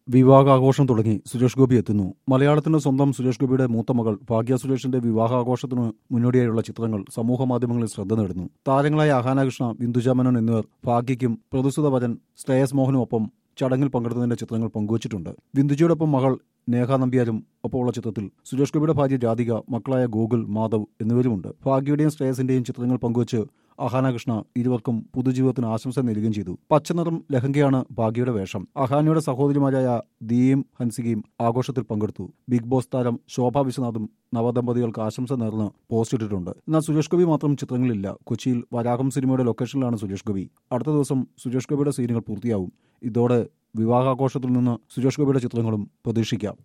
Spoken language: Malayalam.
വിവാഹാഘോഷം തുടങ്ങി സുരേഷ് ഗോപി എത്തുന്നു മലയാളത്തിന്റെ സ്വന്തം സുരേഷ് ഗോപിയുടെ മൂത്ത മകൾ ഭാഗ്യ സുരേഷിന്റെ വിവാഹാഘോഷത്തിന് മുന്നോടിയായുള്ള ചിത്രങ്ങൾ സമൂഹ മാധ്യമങ്ങളിൽ ശ്രദ്ധ നേടുന്നു താരങ്ങളായ അഹാനകൃഷ്ണ ബിന്ദുജ മേനോൻ എന്നിവർ ഭാഗ്യയ്ക്കും പ്രതുസുത വരൻ ശ്രേയസ് മോഹനും ഒപ്പം ചടങ്ങിൽ പങ്കെടുത്തതിന്റെ ചിത്രങ്ങൾ പങ്കുവച്ചിട്ടുണ്ട് ബിന്ദുജിയോടൊപ്പം മകൾ നേഹ നമ്പ്യാരും ഒപ്പമുള്ള ചിത്രത്തിൽ സുരേഷ് ഗോപിയുടെ ഭാര്യ ജാതിക മക്കളായ ഗോകുൽ മാധവ് എന്നിവരുമുണ്ട് ഭാഗ്യയുടെയും ശ്രേയസിന്റെയും ചിത്രങ്ങൾ പങ്കുവച്ച് അഹാനകൃഷ്ണ ഇരുവർക്കും പുതുജീവിതത്തിന് ആശംസ നൽകുകയും ചെയ്തു പച്ചനിറം ലഹങ്കയാണ് ഭാഗ്യയുടെ വേഷം അഹാനയുടെ സഹോദരിമാരായ ദിയും ഹൻസികയും ആഘോഷത്തിൽ പങ്കെടുത്തു ബിഗ് ബോസ് താരം ശോഭ വിശ്വനാഥും നവദമ്പതികൾക്ക് ആശംസ നേർന്ന് പോസ്റ്റ് ഇട്ടിട്ടുണ്ട് എന്നാൽ സുരേഷ് ഗോപി മാത്രം ചിത്രങ്ങളില്ല കൊച്ചിയിൽ വരാഹം സിനിമയുടെ ലൊക്കേഷനിലാണ് സുരേഷ് ഗോപി അടുത്ത ദിവസം സുരേഷ് ഗോപിയുടെ സീനുകൾ പൂർത്തിയാവും ഇതോടെ വിവാഹാഘോഷത്തിൽ നിന്ന് സുരേഷ് ഗോപിയുടെ ചിത്രങ്ങളും പ്രതീക്ഷിക്കാം